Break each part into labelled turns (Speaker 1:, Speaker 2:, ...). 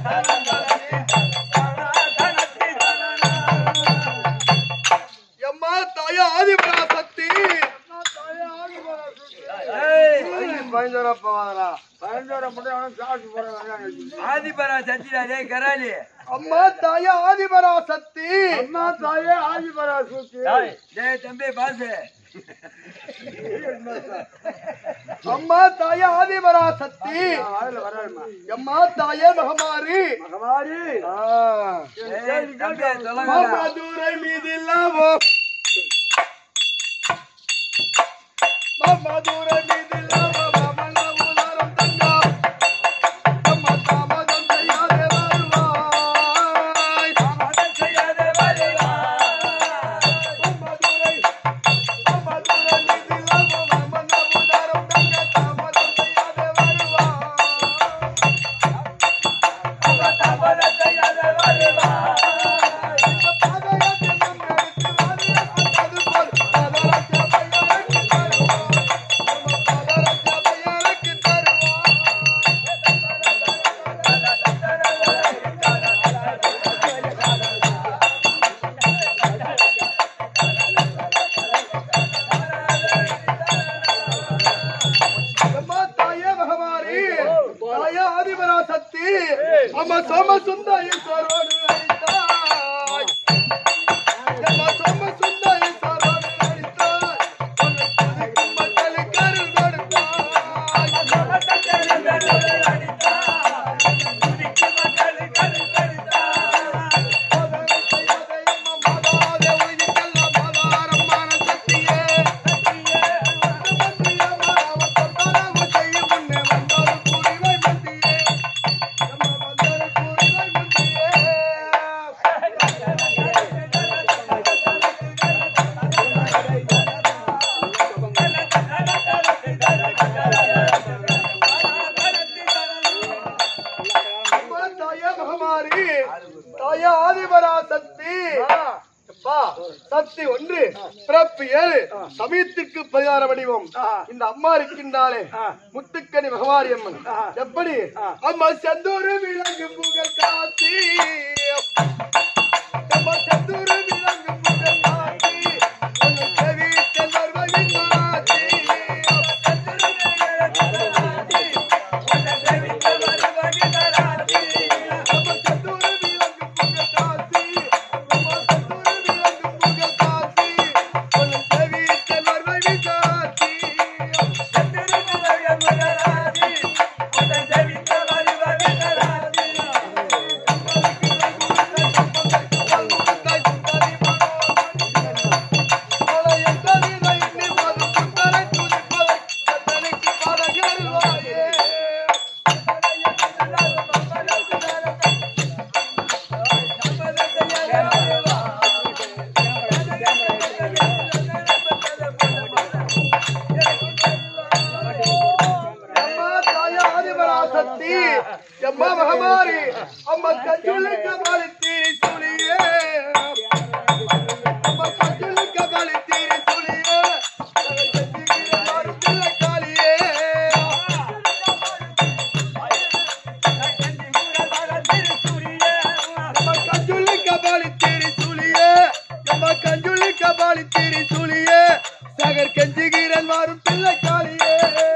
Speaker 1: எம்மா தாயா ஆதிபராசக்தி
Speaker 2: பயந்தோரா போவாதரா பயந்தோர மட்டும் அவனும் சாப்பிட்டு போறாங்க
Speaker 3: ஆதிபரா சத்திராஜே கராலி
Speaker 1: அம்மா தாயா ஆதிபராசக்தி
Speaker 2: அம்மா தாயே ஆதிபரா சூச்சி
Speaker 3: டேய் தம்பி பாசு
Speaker 1: அம்மா தாயா ஆதிபராசக்தி
Speaker 2: வாயில வராதுமா
Speaker 1: எம்மா தாயே மகமாரி
Speaker 2: மகமாரி
Speaker 3: டேய் தம்பி சொல்லுங்க
Speaker 1: மதுரை மீதில்லாமோ மதுரை மீதில்லாமோ மமன உலரம் தங்கம் அம்மா தாமதம் செய்யாதே வருவாய்
Speaker 3: மதம் செய்யாதே வருவாய்.
Speaker 1: மதுரை மதுரை மீதில்லாமோ மமன உலரம் தங்கம் தாமதம் செய்யாதே வருவாய்
Speaker 3: மதம் செய்யாதே வருவாய்.
Speaker 1: இந்த பாதையத்தில் நம் எடுத்து வாழ்வது போல் பதரச்ச பையனுக்கு தருவாய் பதரச்ச பையனுக்கு தருவாய் அம்மா தாயே பகவானே தாயே ஆதிபரா சக்தி அம்மா சோம சுந்தாயி சரோடு அடித்தாய் அம்மா சோம சுந்தாயி சரோடு அடித்தாய் உனக்கு மக்களுக்கு அருள் கொடுத்தாய் மதனை செய்யாதே அம்மா மதாதே உயிர்க்கெல்லாம் மதாரமான சக்தியே சக்தியே மாறாமல் தொந்தரவு செய்யும் முன்னே வந்தாரு கூறிவை மந்தியே அம்மா வந்தாரு கூறிவை மந்தியே அம்மா தாயே மகமாரி தாயே ஆதிபரா சக்தி அப்பா, சக்தி ஒன்று பிறப்பு ஏழு சமயத்திற்கு பரிகார வடிவம் இந்த அம்மா இருக்கின்றாளே முத்துக்கனி மகமாரி அம்மன் எப்படி அம்மா செந்தூரு விலங்கு புகழ் காசி அம்மா செந்தூரு விலங்கு புகழ் காசி உன் செவி செல்வர் வழி காசி அம்மா செந்தூரு விலங்கு புகழ் காசி அம்மா செந்தூரு விலங்கு புகழ் காசி உன் செவி செல்வர் வழி காசி அம்மா மகமாரி அம்மா கஞ்சுலுக்கு மலித்தீரி சுழியே அம்மா கஞ்சுலுக்கு மலித்தீரி சுழியே மறுப்பில்லை காளியே அம்மா கஞ்சுலி கபாலி தீரி சூழியே அம்மா கஞ்சுலி கபாலி தீரி சூழியே சகர் கெஞ்சுகிறன் மாறும் பிள்ளை காளியே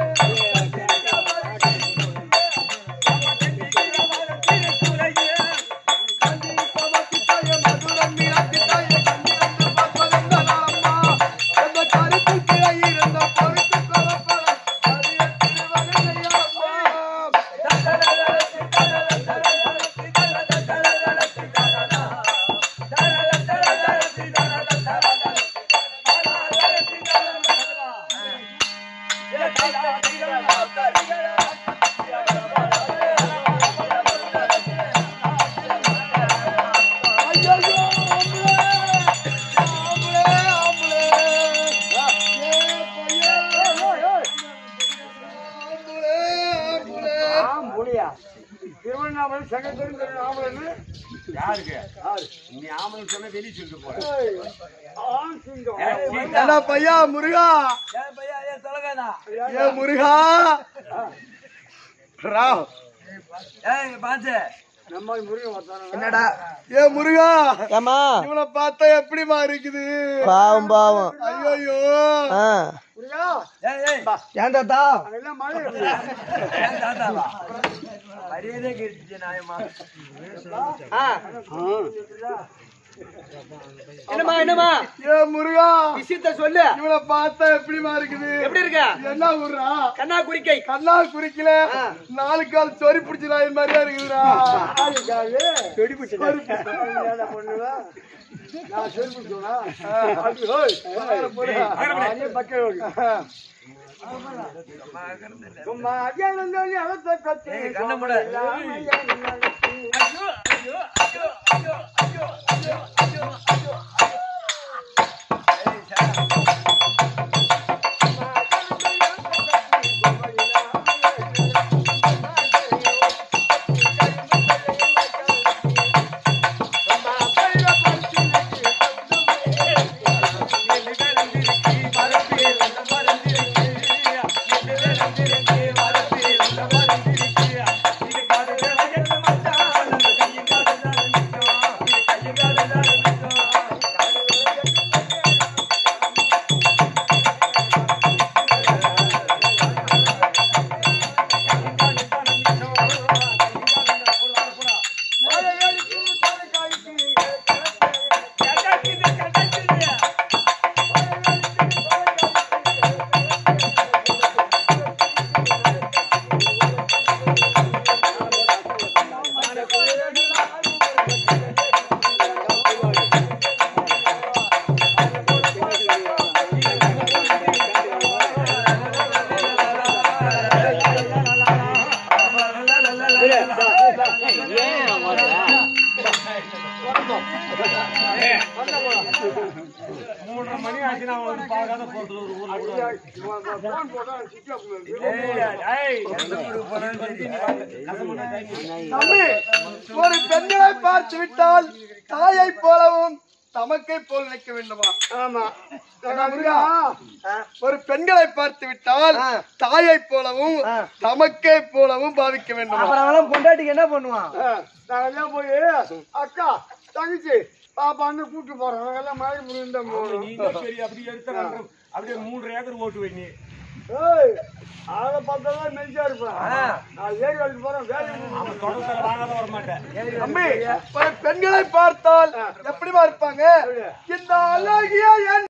Speaker 1: கஞ்சி பவத்தி தாய மதுரம் மீனாட்சி தாய கஞ்சி வந்து பார்ப்பதெல்லாம் அம்மா அந்த கருத்து கிளை இருந்த பொறுத்து கொலப்பட அரிய திருவகையா அம்மா ஐயோ ஆம்பளே ஆம்பளே ஆம்பளே ஏ பையா ஆம்பளே ஆம்பளே
Speaker 2: ஆம் புலியா திருவண்ணாமலை சங்கத்தின் ஆம்பளை
Speaker 3: யாருக்கு நீ ஆமலை சொன்ன வெளியே சொல்லிட்டு போற
Speaker 2: ஆண் சிங்கம்
Speaker 3: ஏய், சீதா.
Speaker 1: ஏடா பையா முருகா
Speaker 3: ஏய் பையா ஏன் தொலைகானா
Speaker 1: ஏ முருகா ராவ்
Speaker 3: ஏய் பாஞ்சு
Speaker 2: நம்ம முருகன் வந்தானே
Speaker 4: என்னடா
Speaker 1: ஏ முருகா
Speaker 4: ஏமா
Speaker 1: இவனை பார்த்தா எப்படிமா இருக்குது
Speaker 4: பாவம் பாவம்
Speaker 1: ஐயோ
Speaker 4: ஆ
Speaker 2: முருகா
Speaker 4: ஏன் தாத்தா
Speaker 2: அங்கெல்லாம் மழை எப்படி?
Speaker 3: மரியாதை கேட்டுச்சு நாயமா
Speaker 4: ஆ. என்னம்மா என்னம்மா
Speaker 1: ஏ முருகா
Speaker 4: விஷயத்த சொல்லு
Speaker 1: இவனை பார்த்தா எப்படிமா இருக்குது
Speaker 4: எப்படி இருக்க
Speaker 1: என்ன ஊர்ரா
Speaker 4: கண்ணா குறிக்கை
Speaker 1: கண்ணா குறிக்கல நாலு கால் சொறி பிடிச்ச நாய் மாதிரியா இருக்குதுடா
Speaker 2: ஆளு காலு. நான் என்ன பண்ணுவேன்? நான் செருப்பு சொன்னா? அது, ஓய், அதே பக்கம் ஓடி. சும்மா அஜானம் சொல்லி அவத்தை கத்தி
Speaker 3: கண்ணை மூட.
Speaker 2: மூன்றரை மணி ஆச்சுன்னா வந்து பார்க்காத போறது ஒரு ஊர்ல கூட போன் போட்டா சுவிட்ச் ஆஃப்
Speaker 1: தம்பி ஒரு பெண்களை பார்த்து விட்டால் தாயை போலவும் தமக்கை போல் நினைக்க வேண்டுமா
Speaker 2: ஆமா
Speaker 1: முருகா ஒரு பெண்களை பார்த்து விட்டால் தாயை போலவும் தமக்கை போலவும் பாவிக்க வேண்டுமா
Speaker 4: அப்புறம் அவன் பொண்டாட்டிக்கு என்ன பண்ணுவான்
Speaker 2: நாங்கெல்லாம் போய் அக்கா தங்கச்சி பாப்பான்னு கூட்டு போறோம் நாங்கெல்லாம் மழை புரிந்த போறோம்
Speaker 3: அப்படியே மூன்று ஏக்கர் ஓட்டு வை நீ
Speaker 2: ஏய் ஆளை பார்த்தா மெலிச்சா இருப்பேன் நான் ஏரி வேலைக்கு போறேன் வேலை
Speaker 3: தொடர்ந்து வாங்காத வர மாட்டேன்
Speaker 1: தம்பி ஒரு பெண்களை பார்த்தால் எப்படிமா இருப்பாங்க இந்த அழகிய என்